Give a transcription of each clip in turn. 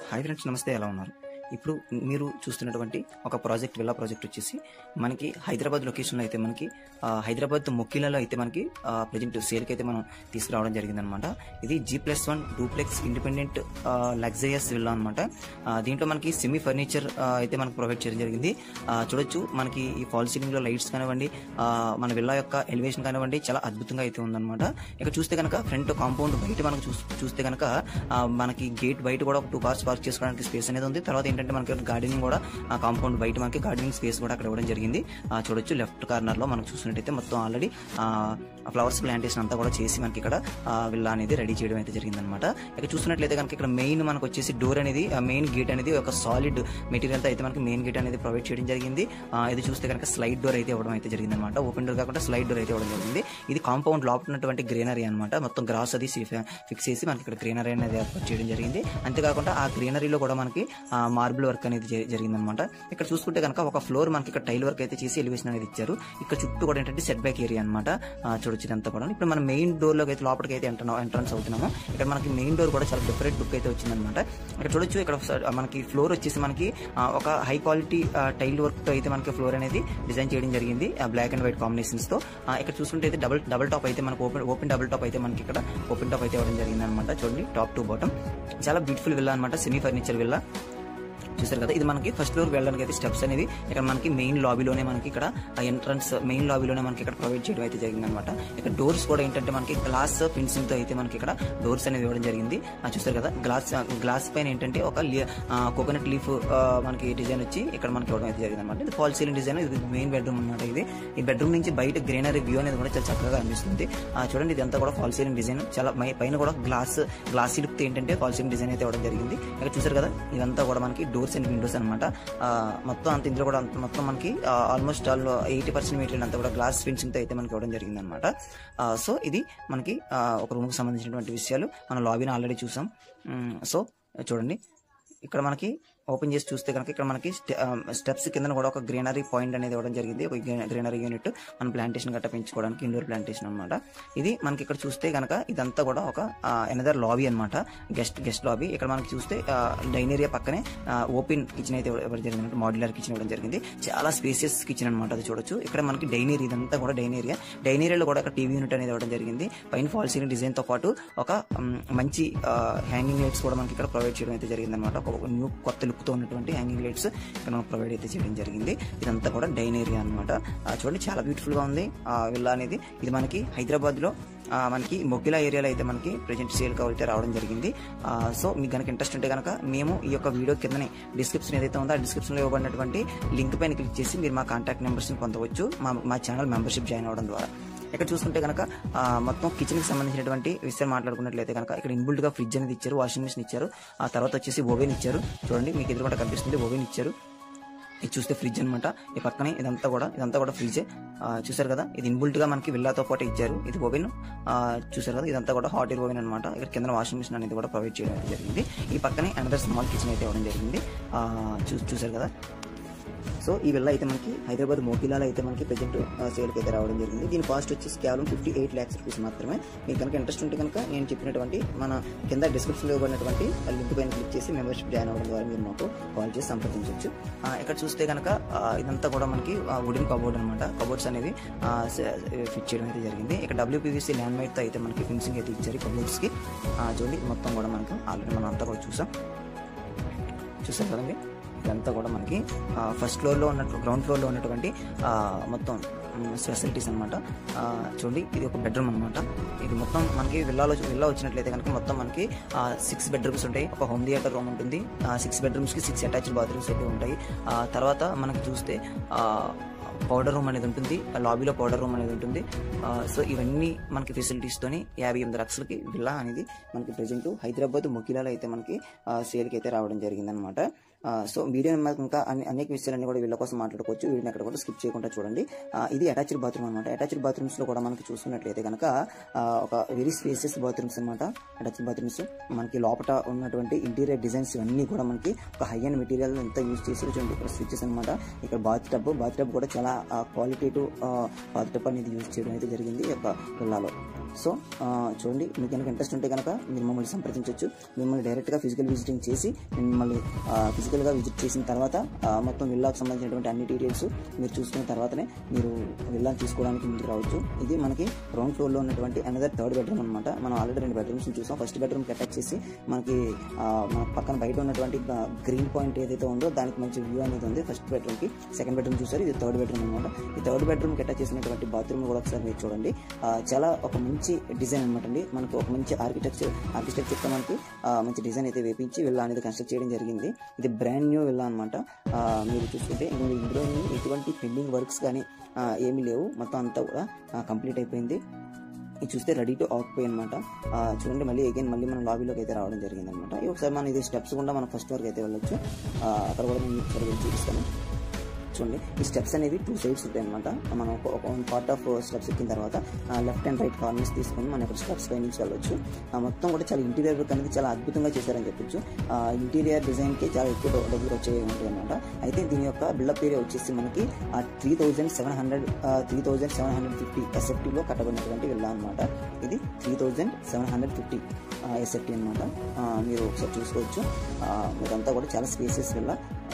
hi friends నమస్తే ఎలా ఉన్నారు ఇప్పుడు మీరు చూస్తున్నటువంటి ఒక ప్రాజెక్ట్ విల్లా ప్రాజెక్ట్ వచ్చేసి మనకి హైదరాబాద్ లొకేషన్లో అయితే మనకి ఆ, హైదరాబాద్ మొక్కిలలో అయితే మనకి ప్రజెంట్ సేల్కి అయితే మనం తీసుకురావడం జరిగిందనమాట ఇది G plus one duplex independent luxurious villa అనమాట దీంట్లో మనకి సెమీ ఫర్నిచర్ అయితే మనకి ప్రొవైడ్ చేయడం జరిగింది ఆ, చూడొచ్చు మనకి ఈ ఫాల్ సీలింగ్ లో లైట్స్ కానివ్వండి ఆ, మన విల్లా యొక్క ఎలివేషన్ కానివ్వండి చాలా అద్భుతంగా అయితే ఉందన్నమాట ఇక్కడ చూస్తే కనుక ఫ్రంట్ కాంపౌండ్ బయట మనకు చూస్- చూస్తే కనుక ఆ, మనకి గేట్ బయట కూడా ఒక టూ కార్స్ పార్క్ చేసుకోవడానికి స్పేస్ అనేది ఉంది తర్వాత ఏంటంటే మనకి గార్డెనింగ్ కూడా ఆ కాంపౌండ్ బయట మనకి గార్డెనింగ్ స్పేస్ కూడా అక్కడ ఇవ్వడం జరిగింది ఆ, చూడొచ్చు లెఫ్ట్ కార్నర్ లో మనకు చూసినట్టయితే మొత్తం ఆల్రెడీ ఫ్లవర్స్ ప్లాంటేషన్ అంతా కూడా చేసి మనకి ఇక్కడ ఆ, విల్లా అనేది రెడీ చేయడం అయితే జరిగిందనమాట ఇక్కడ చూసినట్లయితే కనుక ఇక్కడ మెయిన్ మనకు వచ్చేసి డోర్ అనేది మెయిన్ గేట్ అనేది ఒక సాలిడ్ మెటీరియల్ తో అయితే మనకి మెయిన్ గేట్ అనేది ప్రొవైడ్ చేయడం జరిగింది ఆ, ఇది చూస్తే కనుక స్లైడ్ డోర్ అయితే ఇవ్వడం అయితే జరిగింది అనమాట ఓపెన్ డోర్ కాకుండా స్లైడ్ డోర్ అయితే ఇవ్వడం జరిగింది ఇది కాంపౌండ్ లోపల ఉన్నటువంటి గ్రీనరీ అనమాట మొత్తం గ్రాస్ అది ఫిక్స్ చేసి మనకి ఇక్కడ గ్రీనరీ అనేది ఏర్పాటు చేయడం జరిగింది అంతేకాకుండా ఆ గ్రీనరీలో కూడా మనకి మార్బుల్ వర్క్ అనేది జరిగింది అనమాట ఇక్కడ చూసుకుంటే కనుక ఒక ఫ్లోర్ మనకి ఇక్కడ టైల్ వర్క్ అయితే చేసి ఎలివేషన్ అనేది ఇచ్చారు ఇక్కడ చుట్టూ కూడా ఏంటంటే సెట్ బ్యాక్ ఏరియా అనమాట చూడొచ్చు ఇదంతా కూడా ఇప్పుడు మన మెయిన్ డోర్ లోకి అయితే లోపలికి అయితే ఎంటర్ ఎంట్రన్స్ అవుతున్నాము ఇక్కడ మనకి మెయిన్ డోర్ కూడా చాలా డిఫరెంట్ లుక్ అయితే వచ్చిందనమాట ఇక్కడ చూడొచ్చు ఇక్కడ స- మనకి ఫ్లోర్ వచ్చేసి మనకి ఆ, ఒక హై క్వాలిటీ టైల్ వర్క్ తో అయితే మనకి ఫ్లోర్ అనేది డిజైన్ చేయడం జరిగింది బ్లాక్ అండ్ వైట్ కాంబినేషన్స్ తో ఆ, ఇక్కడ చూసుకుంటే అయితే డబుల్ డబుల్ టాప్ అయితే మనకి ఓపెన్ ఓపెన్ డబుల్ టాప్ అయితే మనకి ఇక్కడ ఓపెన్ టాప్ అయితే ఇవ్వడం జరిగింది అనమాట చూడండి టాప్ టు బాటమ్ చాలా బ్యూటిఫుల్ విల్లా అనమాట సెమీ ఫర్నిచర్ విల్లా చూసారు కదా ఇది మనకి ఫస్ట్ ఫ్లోర్ వెళ్ళడానికి అయితే స్టెప్స్ అనేది ఇక్కడ మనకి మెయిన్ లాబీలోనే మనకి ఇక్కడ ఎంట్రన్స్ మెయిన్ లాబీలోనే మనకి ఇక్కడ ప్రొవైడ్ చేయడం అయితే జరిగింది అనమాట ఇక్కడ డోర్స్ కూడా ఏంటంటే మనకి గ్లాస్ ఫినిషింగ్ తో అయితే మనకి ఇక్కడ డోర్స్ అనేది ఇవ్వడం జరిగింది ఆ, చూసారు కదా గ్లాస్ గ్లాస్ పైన ఏంటంటే ఒక కోకోనట్ లీఫ్ మనకి డిజైన్ వచ్చి ఇక్కడ మనకి ఇవ్వడం అయితే జరిగింది అనమాట ఇది ఫాల్ సీలింగ్ డిజైన్ ఇది మెయిన్ బెడ్రూమ్ అనమాట ఇది ఈ బెడ్రూమ్ నుంచి బయట గ్రీనరీ వ్యూ అనేది కూడా చాలా చక్కగా అనిపిస్తుంది ఆ, చూడండి ఇదంతా కూడా ఫాల్ సీలింగ్ డిజైన్ చాలా మై- పైన కూడా గ్లాస్ గ్లాస్ లుక్ ఏంటంటే ఫాల్ సీలింగ్ డిజైన్ అయితే ఇవ్వడం జరిగింది ఇక్కడ చూసారు కదా ఇదంతా కూడా మనకి డోర్స్ అండ్ విండోస్ అనమాట మొత్తం అంత ఇందులో కూడా అంత మొత్తం మనకి almost all eighty percent material అంతా కూడా గ్లాస్ ఫినిషింగ్ తో అయితే మనకి ఇవ్వడం జరిగింది అనమాట సో ఇది మనకి ఆ, ఒక రూమ్ కి సంబంధించినటువంటి విషయాలు మన లాబీని ఆల్రెడీ చూసాం సో చూడండి ఇక్కడ మనకి ఓపెన్ చేసి చూస్తే కనుక ఇక్కడ మనకి స్టెప్స్ కింద కూడా ఒక గ్రీనరీ పాయింట్ అనేది ఇవ్వడం జరిగింది ఒక గ్రీనరీ యూనిట్ మన ప్లాంటేషన్ గట్ట పెంచుకోవడానికి ఇండోర్ ప్లాంటేషన్ అనమాట ఇది మనకి ఇక్కడ చూస్తే కనుక ఇదంతా కూడా ఒక ఎనదర్ లాబీ అన్నమాట గెస్ట్ గెస్ట్ లాబీ ఇక్కడ మనకి చూస్తే డైన్ ఏరియా పక్కనే ఓపెన్ కిచెన్ అయితే ఇవ్వడం జరిగింది మాడ్యులర్ కిచెన్ ఇవ్వడం జరిగింది చాలా స్పేసియస్ కిచెన్ అనమాట అది చూడొచ్చు ఇక్కడ మనకి డైన్ ఏరియా ఇదంతా కూడా డైన్ ఏరియా డైన్ ఏరియాలో కూడా ఒక టీవీ యూనిట్ అనేది ఇవ్వడం జరిగింది పైన ఫాల్ సీలింగ్ డిజైన్ తో పాటు ఒక మ్, మంచి హ్యాంగింగ్ లైట్స్ కూడా మనకి ఇక్కడ ప్రొవైడ్ చేయడం అయితే జరిగింది అనమాట ఒక న్యూ కొత్త లుక్ తో ఉన్నటువంటి హ్యాంగింగ్ లైట్స్ ఇక్కడ మనకు ప్రొవైడ్ అయితే చేయడం జరిగింది ఇదంతా కూడా డైన్ ఏరియా అనమాట చూడండి చాలా బ్యూటిఫుల్ గా ఉంది ఆ విల్లా అనేది ఇది మనకి హైదరాబాద్ లో ఆ, మనకి మొగ్గిలా ఏరియాలో అయితే మనకి ప్రెజెంట్ సేల్ అయితే రావడం జరిగింది ఆ, సో మీకు కనుక ఇంట్రెస్ట్ ఉంటే కనుక మేము ఈ యొక్క వీడియో కిందనే డిస్క్రిప్షన్ ఏదైతే ఉందో ఆ డిస్క్రిప్షన్ లో ఇవ్వబడినటువంటి లింక్ పైన క్లిక్ చేసి మీరు మా కాంటాక్ట్ నెంబర్స్ ని పొందవచ్చు మా మా ఛానల్ మెంబర్షిప్ జాయిన్ అవ్వడం ద్వారా ఇక్కడ చూసుకుంటే కనుక ఆ, మొత్తం కిచెన్ కి సంబంధించినటువంటి విషయం మాట్లాడుకున్నట్లయితే కనుక ఇక్కడ ఇన్బుల్ట్ గా ఫ్రిడ్జ్ అనేది ఇచ్చారు వాషింగ్ మిషన్ ఇచ్చారు ఆ తర్వాత వచ్చేసి ఓవెన్ ఇచ్చారు చూడండి మీకు ఎదురుకుండా కనిపిస్తుంది ఓవెన్ ఇచ్చారు ఇది చూస్తే ఫ్రిడ్జ్ అనమాట ఈ పక్కనే ఇదంతా కూడా ఇదంతా కూడా ఫ్రిడ్జ్ చూసారు కదా ఇది ఇన్బుల్ట్ గా మనకి విల్లాతో పాటు ఇచ్చారు ఇది ఓవెన్ చూసారు కదా ఇదంతా కూడా హాట్ ఎయిర్ ఓవెన్ అనమాట ఇక్కడ కింద వాషింగ్ మిషన్ అనేది కూడా ప్రొవైడ్ చేయడం అయితే జరిగింది ఈ పక్కనే అనదర్ స్మాల్ కిచెన్ అయితే ఇవ్వడం జరిగింది ఆ, చూ- చూసారు కదా సో ఈ విల్లా అయితే మనకి హైదరాబాద్ మోకిలాలో అయితే మనకి ప్రజెంట్ సేల్కి అయితే రావడం జరిగింది దీని కాస్ట్ వచ్చేసి కేవలం ఫిఫ్టీ ఎయిట్ ల్యాక్స్ రూపీస్ మాత్రమే మీకు కనుక ఇంట్రెస్ట్ ఉంటే కనుక నేను చెప్పినటువంటి మన కింద డిస్క్రిప్షన్లో ఇవ్వబడినటువంటి లింక్ పైన క్లిక్ చేసి మెంబర్షిప్ జాయిన్ అవ్వడం ద్వారా మీరు మాకు కాల్ చేసి సంప్రదించవచ్చు ఆ, ఇక్కడ చూస్తే కనుక ఆ, ఇదంతా కూడా మనకి వుడెన్ కబోర్డ్ అనమాట కబోర్డ్స్ అనేవి ఫిట్ చేయడం అయితే జరిగింది ఇక్కడ డబ్ల్యూపీవీసీ ల్యాండ్ మైట్ తో అయితే మనకి ఫినిషింగ్ అయితే ఇచ్చారు కబోర్డ్స్ కి ఆ, చూడండి మొత్తం కూడా మనకి ఆల్రెడీ మనం అంతా కూడా చూసాం చూసాం కదండి ఇదంతా కూడా మనకి ఫస్ట్ ఫ్లోర్ లో ఉన్నట్టు గ్రౌండ్ ఫ్లోర్ లో ఉన్నటువంటి ఆ, మొత్తం ఫెసిలిటీస్ అనమాట చూడండి ఇది ఒక బెడ్రూమ్ అనమాట ఇది మొత్తం మనకి విల్లాలో విల్లా వచ్చినట్లయితే కనుక మొత్తం మనకి సిక్స్ బెడ్రూమ్స్ ఉంటాయి ఒక హోమ్ థియేటర్ రూమ్ ఉంటుంది సిక్స్ బెడ్రూమ్స్ కి సిక్స్ అటాచ్డ్ బాత్రూమ్స్ అయితే ఉంటాయి ఆ, తర్వాత మనకి చూస్తే ఆ, పౌడర్ రూమ్ అనేది ఉంటుంది ఆ లాబీలో పౌడర్ రూమ్ అనేది ఉంటుంది ఆ, సో ఇవన్నీ మనకి ఫెసిలిటీస్ తోని యాభై ఎనిమిది లక్షలకి విల్లా అనేది మనకి ప్రెజెంట్ హైదరాబాద్ ముకిలాలో అయితే మనకి సేల్కి అయితే రావడం జరిగింది అనమాట సో వీడియో ఇంకా అన్ని అనేక విషయాలన్నీ కూడా వీళ్ళ కోసం మాట్లాడుకోవచ్చు వీడియోని ఎక్కడ కూడా స్కిప్ చేయకుండా చూడండి ఆ, ఇది అటాచ్డ్ బాత్రూమ్ అనమాట అటాచ్డ్ బాత్రూమ్స్ లో కూడా మనకి చూసుకున్నట్లయితే కనుక ఆ, ఒక వెరీ స్పేసియస్ బాత్రూమ్స్ అనమాట అటాచ్డ్ బాత్రూమ్స్ మనకి లోపల ఉన్నటువంటి ఇంటీరియర్ డిజైన్స్ ఇవన్నీ కూడా మనకి ఒక హై అండ్ మెటీరియల్ అంతా యూజ్ చేసి చూడండి ఇక్కడ స్విచ్చెస్ అనమాట ఇక్కడ బాత్ టబ్ బాత్ టబ్ కూడా చాలా క్వాలిటేటివ్ బాత్ టబ్ అనేది యూజ్ చేయడం అయితే జరిగింది ఈ యొక్క విల్లాలో సో ఆ, చూడండి మీకు కనుక ఇంట్రెస్ట్ ఉంటే కనుక మీరు మమ్మల్ని సంప్రదించవచ్చు మిమ్మల్ని డైరెక్ట్గా ఫిజికల్ విజిటింగ్ చేసి మేము మిమ్మల్ని ఆ, ఫిజికల్గా విజిట్ చేసిన తర్వాత ఆ, మొత్తం విల్లాకు సంబంధించినటువంటి అన్ని డీటెయిల్స్ మీరు చూసుకున్న తర్వాతనే మీరు విల్లాని తీసుకోవడానికి ముందుకు రావచ్చు ఇది మనకి గ్రౌండ్ ఫ్లోర్లో ఉన్నటువంటి అనదర్ థర్డ్ బెడ్రూమ్ అనమాట మనం ఆల్రెడీ రెండు బెడ్రూమ్స్ చూసాం ఫస్ట్ బెడ్రూమ్కి అటాచ్ చేసి మనకి ఆ, మన పక్కన బయట ఉన్నటువంటి గ్రీన్ పాయింట్ ఏదైతే ఉందో దానికి మంచి వ్యూ అనేది ఉంది ఫస్ట్ బెడ్రూమ్కి సెకండ్ బెడ్రూమ్ చూసారు ఇది థర్డ్ బెడ్రూమ్ అనమాట ఈ థర్డ్ బెడ్రూమ్కి అటాచ్ చేసినటువంటి బాత్రూమ్ కూడా ఒకసారి మీరు చూడండి ఆ, చాలా ఒక మంచి డిజైన్ అనమాట అండి మనకి ఒక మంచి ఆర్కిటెక్చర్ ఆర్కిటెక్చర్తో మనకి ఆ, మంచి డిజైన్ అయితే వేపించి విల్లా అనేది కన్స్ట్రక్ట్ చేయడం జరిగింది ఇది బ్రాండ్ న్యూ విల్లా అనమాట మీరు చూసుకుంటే ఇందులో ఇందులో ఎటువంటి పెండింగ్ వర్క్స్ కానీ ఆ, ఏమీ లేవు మొత్తం అంతా కూడా కంప్లీట్ అయిపోయింది ఇది చూస్తే రెడీ టు ఆక్యుపై అనమాట చూడండి మళ్ళీ అగైన్ మళ్ళీ మనం లాబీలోకి అయితే రావడం జరిగింది అనమాట ఒకసారి మనం ఇది స్టెప్స్ కూడా మనం ఫస్ట్ వరకు అయితే వెళ్ళొచ్చు ఆ, అక్కడ కూడా నేను మీకు ఒకసారి వెళ్ళి చూపిస్తాను చూడండి ఈ స్టెప్స్ అనేవి టూ సైడ్స్ ఉంటాయి అనమాట మనం ఒక ఒక వన్ పార్ట్ ఆఫ్ స్టెప్స్ ఎక్కిన తర్వాత లెఫ్ట్ అండ్ రైట్ కార్నర్స్ తీసుకొని మనం ఇక్కడ స్టెప్స్ పై నుంచి వెళ్ళొచ్చు ఆ, మొత్తం కూడా చాలా ఇంటీరియర్ వర్క్ అనేది చాలా అద్భుతంగా చేశారని చెప్పొచ్చు ఇంటీరియర్ డిజైన్కి చాలా ఎక్కువ డబ్బు- డబ్బులు వచ్చే ఉంటాయి అనమాట అయితే దీని యొక్క బిల్డప్ ఏరియా వచ్చేసి మనకి three thousand seven hundred three thousand seven hundred fifty ఎస్ఎఫ్టీలో కట్టబడినటువంటి విల్లా అనమాట ఇది three thousand seven hundred fifty SFT అనమాట మీరు ఒకసారి చూసుకోవచ్చు ఆ, ఇదంతా కూడా చాలా స్పేసెస్ వల్ల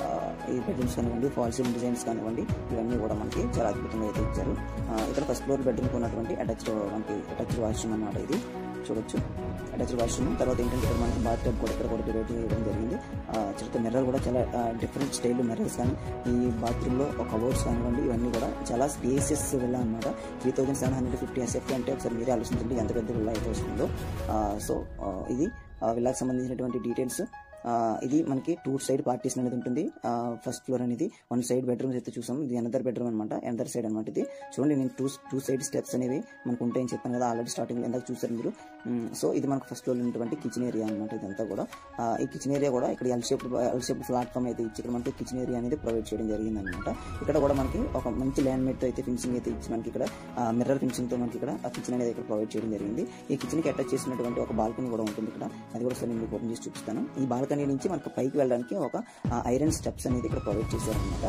ఈ బెడ్రూమ్స్ కానివ్వండి ఫాల్ సీలింగ్ డిజైన్స్ కానివ్వండి ఇవన్నీ కూడా మనకి చాలా అద్భుతంగా అయితే ఇచ్చారు ఆ, ఇక్కడ ఫస్ట్ ఫ్లోర్ బెడ్రూమ్ ఉన్నటువంటి అటాచ్డ్ మనకి అటాచ్డ్ వాష్రూమ్ అనమాట ఇది చూడొచ్చు అటాచ్డ్ వాష్రూమ్ తర్వాత ఏంటంటే ఇక్కడ మనకి బాత్ టబ్ కూడా ఇక్కడ కూడా డివైడ్ చేయడం జరిగింది ఆ, తర్వాత మిర్రర్ కూడా చాలా డిఫరెంట్ స్టైల్ మిర్రర్స్ కానీ ఈ బాత్రూంలో ఒక కవర్స్ కానివ్వండి ఇవన్నీ కూడా చాలా స్పేసెస్ విల్లా అనమాట three thousand seven hundred fifty SFT అంటే ఒకసారి మీరే ఆలోచించండి ఎంత పెద్ద విల్లా అయితే వస్తుందో సో ఇది ఆ, విల్లాకి సంబంధించినటువంటి డీటెయిల్స్ ఆ, ఇది మనకి టూ సైడ్ పార్టీషన్ అనేది ఉంటుంది ఫస్ట్ ఫ్లోర్ అనేది వన్ సైడ్ బెడ్రూమ్స్ అయితే చూసాం ఇది అనదర్ బెడ్రూమ్ అనమాట అనదర్ సైడ్ అనమాట ఇది చూడండి నేను టూ టూ సైడ్ స్టెప్స్ అనేవి మనకు ఉంటాయని చెప్పాను కదా ఆల్రెడీ స్టార్టింగ్ ఎందాక చూసారు మీరు సో ఇది మనకు ఫస్ట్ ఫ్లోర్ ఉన్నటువంటి కిచెన్ ఏరియా అనమాట ఇదంతా కూడా ఆ, ఈ కిచెన్ ఏరియా కూడా ఇక్కడ L shape L shape platform అయితే ఇచ్చి ఇక్కడ మనకి కిచెన్ ఏరియా అనేది ప్రొవైడ్ చేయడం జరిగింది అనమాట ఇక్కడ కూడా మనకి ఒక మంచి ల్యాండ్ మేట్ తో అయితే ఫినిషింగ్ అయితే ఇచ్చి మనకి ఇక్కడ మిర్రర్ ఫినిషింగ్ తో మనకి ఇక్కడ ఆ కిచెన్ అనేది ఇక్కడ ప్రొవైడ్ చేయడం జరిగింది ఈ కిచెన్ కి అటాచ్ చేసినటువంటి ఒక బాల్కనీ కూడా ఉంటుంది ఇక్కడ అది కూడా ఒకసారి నేను మీకు ఓపెన్ చేసి చూపిస్తాను ఈ బాల్కనీ నుంచి మనకు పైకి వెళ్ళడానికి ఒక ఐరన్ స్టెప్స్ అనేది ఇక్కడ ప్రొవైడ్ చేశారనమాట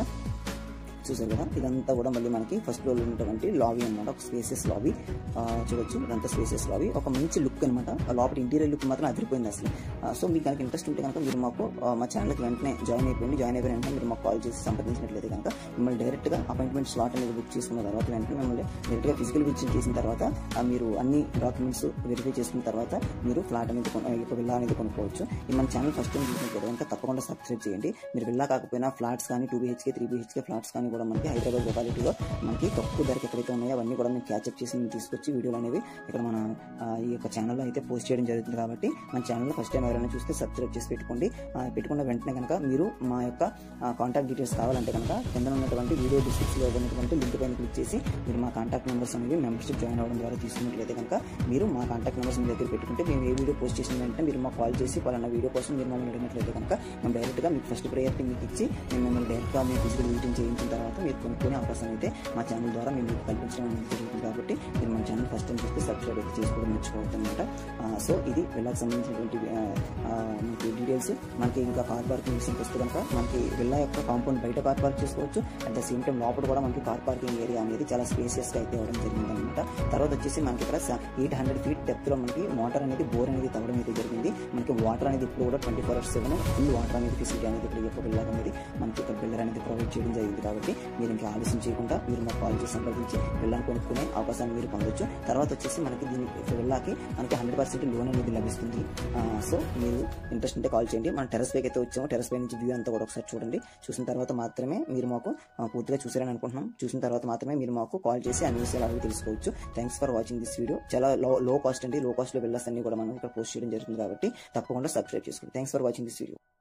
చూసారు కదా ఇదంతా కూడా మళ్ళీ మనకి ఫస్ట్ ఫ్లోర్ ఉన్నటువంటి లాబీ అనమాట ఒక స్పేసెస్ లాబీ చూడొచ్చు ఇదంతా స్పేసెస్ లాబీ ఒక మంచి లుక్ అనమాట లోపల ఇంటీరియర్ లుక్ మాత్రం అదిరిపోయింది అసలు సో మీకు కనుక ఇంట్రెస్ట్ ఉంటే కనుక మీరు మాకు ఆ, మా ఛానల్కి వెంటనే జాయిన్ అయిపోయింది జాయిన్ అయిపోయిన వెంటనే మీరు మాకు కాల్ చేసి సంప్రదించినట్లయితే కనుక మిమ్మల్ని డైరెక్ట్గా అపాయింట్మెంట్ స్లాట్ అనేది బుక్ చేసుకున్న తర్వాత వెంటనే మిమ్మల్ని డైరెక్ట్గా ఫిజికల్ విజిట్ చేసిన తర్వాత ఆ, మీరు అన్ని డాక్యుమెంట్స్ వెరిఫై చేసుకున్న తర్వాత మీరు ఫ్లాట్ అనేది కొను- ఈ యొక్క విల్లా అనేది కొనుక్కోవచ్చు ఈ మన ఛానల్ ఫస్ట్ టైం చూసినట్లయితే కనుక తప్పకుండా సబ్స్క్రైబ్ చేయండి మీరు విల్లా కాకపోయినా ఫ్లాట్స్ కానీ two BHK three BHK flats కానీ కూడా మనకి హైదరాబాద్ లొకాలిటీలో మనకి తక్కువ ధరకి ఎక్కడైతే ఉన్నాయో అవన్నీ కూడా మేము క్యాచప్ చేసి మేము తీసుకొచ్చి వీడియోలు అనేవి ఇక్కడ మన ఆ, ఈ యొక్క ఛానల్లో అయితే పోస్ట్ చేయడం జరుగుతుంది కాబట్టి మన ఛానల్లో ఫస్ట్ టైం ఎవరైనా చూస్తే సబ్స్క్రైబ్ చేసి పెట్టుకోండి ఆ, పెట్టుకున్న వెంటనే కనుక మీరు మా యొక్క కాంటాక్ట్ డీటెయిల్స్ కావాలంటే కనుక కింద ఉన్నటువంటి వీడియో డిస్క్రిప్షన్లో ఉన్నటువంటి లింక్ పైన క్లిక్ చేసి మీరు మా కాంటాక్ట్ నెంబర్స్ అనేవి మెంబర్షిప్ జాయిన్ అవ్వడం ద్వారా తీసుకున్నట్లయితే కనుక మీరు మా కాంటాక్ట్ నెంబర్స్ మీ దగ్గర పెట్టుకుంటే మేము ఏ వీడియో పోస్ట్ చేసిన వెంటనే మీరు మాకు కాల్ చేసి పలానా వీడియో కోసం మీరు మమ్మల్ని అడిగినట్లయితే కనుక మేము డైరెక్ట్గా మీకు ఫస్ట్ ప్రయారిటీ మీకు ఇచ్చి మేము మిమ్మల్ని డైరెక్ట్గా మీ ఫిజికల్ విజిటింగ్ చేయించిన తర్వాత మీరు కొనుక్కునే అవకాశం అయితే మా ఛానల్ ద్వారా మేము మీకు కల్పించడం అనేది జరుగుతుంది కాబట్టి మీరు మన ఛానల్ ఫస్ట్ టైం చూస్తే సబ్స్క్రైబ్ అయితే చేసుకోవడం మర్చిపోవద్దు అనమాట సో ఇది విల్లాకి సంబంధించినటువంటి ఆ, ఆ, మనకి డీటెయిల్స్ మనకి ఇంకా కార్ పార్కింగ్ విషయంకి వస్తే కనుక మనకి విల్లా యొక్క కాంపౌండ్ బయట కార్ పార్క్ చేసుకోవచ్చు అట్ ద సేమ్ టైం లోపల కూడా మనకి కార్ పార్కింగ్ ఏరియా అనేది చాలా స్పేసియస్గా అయితే ఇవ్వడం జరిగింది అనమాట తర్వాత వచ్చేసి మనకి ఇక్కడ ఎయిట్ హండ్రెడ్ ఫీట్ డెప్త్లో మనకి వాటర్ అనేది బోర్ అనేది తవ్వడం అయితే జరిగింది మనకి వాటర్ అనేది ఇప్పుడు కూడా twenty four hours seven full water అనేది ఫెసిలిటీ అనేది ఇక్కడ ఈ యొక్క బిల్డర్ అనేది మనకి ఇక్కడ బిల్డర్ అనేది ప్రొవైడ్ చేయడం జరిగింది కాబట్టి మీరు ఇంకా ఆలస్యం చేయకుండా మీరు మాకు కాల్ చేసి సంప్రదించి వెళ్ళాలని కొనుక్కునే అవకాశాన్ని మీరు పొందొచ్చు తర్వాత వచ్చేసి మనకి దీని వెళ్ళాకి మనకి హండ్రెడ్ పర్సెంట్ లోన్ అనేది లభిస్తుంది సో మీరు ఇంట్రెస్ట్ ఉంటే కాల్ చేయండి మన టెరస్ పైకి అయితే వచ్చాము టెరస్ పై నుంచి వ్యూ అంతా కూడా ఒకసారి చూడండి చూసిన తర్వాత మాత్రమే మీరు మాకు ఆ, పూర్తిగా చూసారని అనుకుంటున్నాం చూసిన తర్వాత మాత్రమే మీరు మాకు కాల్ చేసి అన్ని విషయాలు అడిగి తెలుసుకోవచ్చు thanks for watching this video చాలా లో లో కాస్ట్ అండి లో కాస్ట్ లో వెళ్ళాల్సి అన్ని కూడా మనం ఇక్కడ పోస్ట్ చేయడం జరుగుతుంది కాబట్టి తప్పకుండా సబ్స్క్రైబ్ చేసుకోండి thanks for watching this video